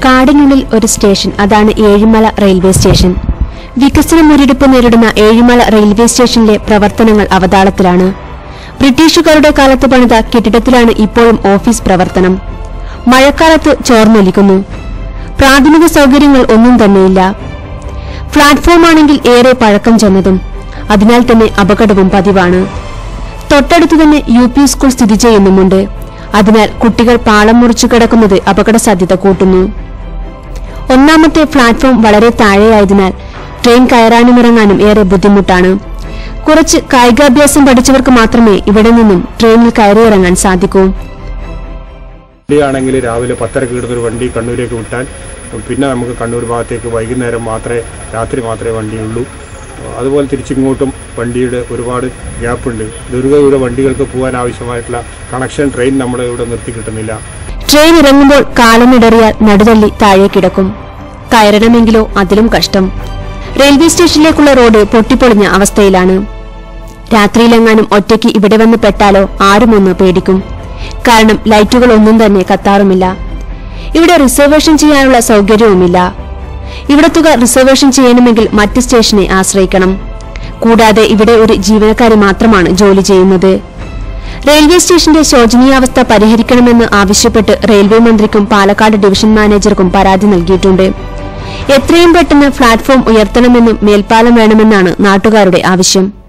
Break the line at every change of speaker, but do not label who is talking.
കാടിനുള്ളിൽ ഒരു സ്റ്റേഷൻ അതാണ് ഏഴിമല റെയിൽവേ സ്റ്റേഷൻ വികസന മുരടിപ്പ് നേരിടുന്ന ഏഴിമല റെയിൽവേ സ്റ്റേഷനിലെ പ്രവർത്തനങ്ങൾ അവതാളത്തിലാണ് ബ്രിട്ടീഷുകാരുടെ കാലത്ത് പണിത കെട്ടിടത്തിലാണ് ഇപ്പോഴും ഓഫീസ് പ്രവർത്തനം മഴക്കാലത്ത് ചോർന്നൊലിക്കുന്നു പ്രാഥമിക സൗകര്യങ്ങൾ ഒന്നും തന്നെയില്ല പ്ലാറ്റ്ഫോമാണെങ്കിൽ ഏറെ പഴക്കം ചെന്നതും അതിനാൽ തന്നെ അപകടവും പതിവാണ് തൊട്ടടുത്തു തന്നെ യു പി സ്കൂൾ സ്ഥിതി ചെയ്യുന്നുമുണ്ട് അതിനാൽ കുട്ടികൾ പാളം മുറിച്ചു കിടക്കുന്നത് അപകട സാധ്യത കൂട്ടുന്നു ഒന്നാമത്തെ പ്ലാറ്റ്ഫോം വളരെ താഴെയായതിനാൽ ട്രെയിൻ കയറാനും ഇറങ്ങാനും ഏറെ ബുദ്ധിമുട്ടാണ് കുറച്ച് കായികാഭ്യാസം പഠിച്ചവർക്ക് മാത്രമേ ഇവിടെ നിന്നും ട്രെയിനിൽ കയറിയിറങ്ങാൻ സാധിക്കൂ
വണ്ടിയാണെങ്കിൽ രാവിലെ പത്തരക്ക് കിടന്നൊരു വണ്ടി കണ്ണൂരേക്ക് വിട്ടാൽ പിന്നെ നമുക്ക് കണ്ണൂർ ഭാഗത്തേക്ക് വൈകുന്നേരം മാത്രമേ രാത്രി മാത്രമേ വണ്ടിയുള്ളൂ അതുപോലെ തിരിച്ചിങ്ങോട്ടും വണ്ടിയുടെ ഒരുപാട് ഗ്യാപ്പുണ്ട് ദീർഘദൂര വണ്ടികൾക്ക് പോകാൻ ആവശ്യമായിട്ടുള്ള കണക്ഷൻ ട്രെയിൻ നമ്മുടെ ഇവിടെ നിർത്തി കിട്ടുന്നില്ല
ട്രെയിൻ ഇറങ്ങുമ്പോൾ കാലമിടറിയാൽ നടുതള്ളി താഴെ കിടക്കും കയറണമെങ്കിലോ അതിലും കഷ്ടം റെയിൽവേ സ്റ്റേഷനിലേക്കുള്ള റോഡ് പൊട്ടിപ്പൊളിഞ്ഞ അവസ്ഥയിലാണ് രാത്രിയിലെങ്ങാനും ഒറ്റയ്ക്ക് ഇവിടെ വന്ന് പെട്ടാലോ ആരുമൊന്ന് പേടിക്കും കാരണം ലൈറ്റുകൾ ഒന്നും തന്നെ കത്താറുമില്ല ഇവിടെ റിസർവേഷൻ ചെയ്യാനുള്ള സൗകര്യവുമില്ല ഇവിടെ തുക റിസർവേഷൻ ചെയ്യണമെങ്കിൽ മറ്റ് സ്റ്റേഷനെ ആശ്രയിക്കണം കൂടാതെ ഇവിടെ ഒരു ജീവനക്കാരി മാത്രമാണ് ജോലി ചെയ്യുന്നത് റെയിൽവേ സ്റ്റേഷന്റെ ശോചനീയാവസ്ഥ പരിഹരിക്കണമെന്ന് ആവശ്യപ്പെട്ട് റെയിൽവേ മന്ത്രിക്കും പാലക്കാട് ഡിവിഷൻ മാനേജർക്കും പരാതി നൽകിയിട്ടുണ്ട് എത്രയും പെട്ടെന്ന് പ്ലാറ്റ്ഫോം ഉയർത്തണമെന്നും മേൽപ്പാലം വേണമെന്നാണ് നാട്ടുകാരുടെ ആവശ്യം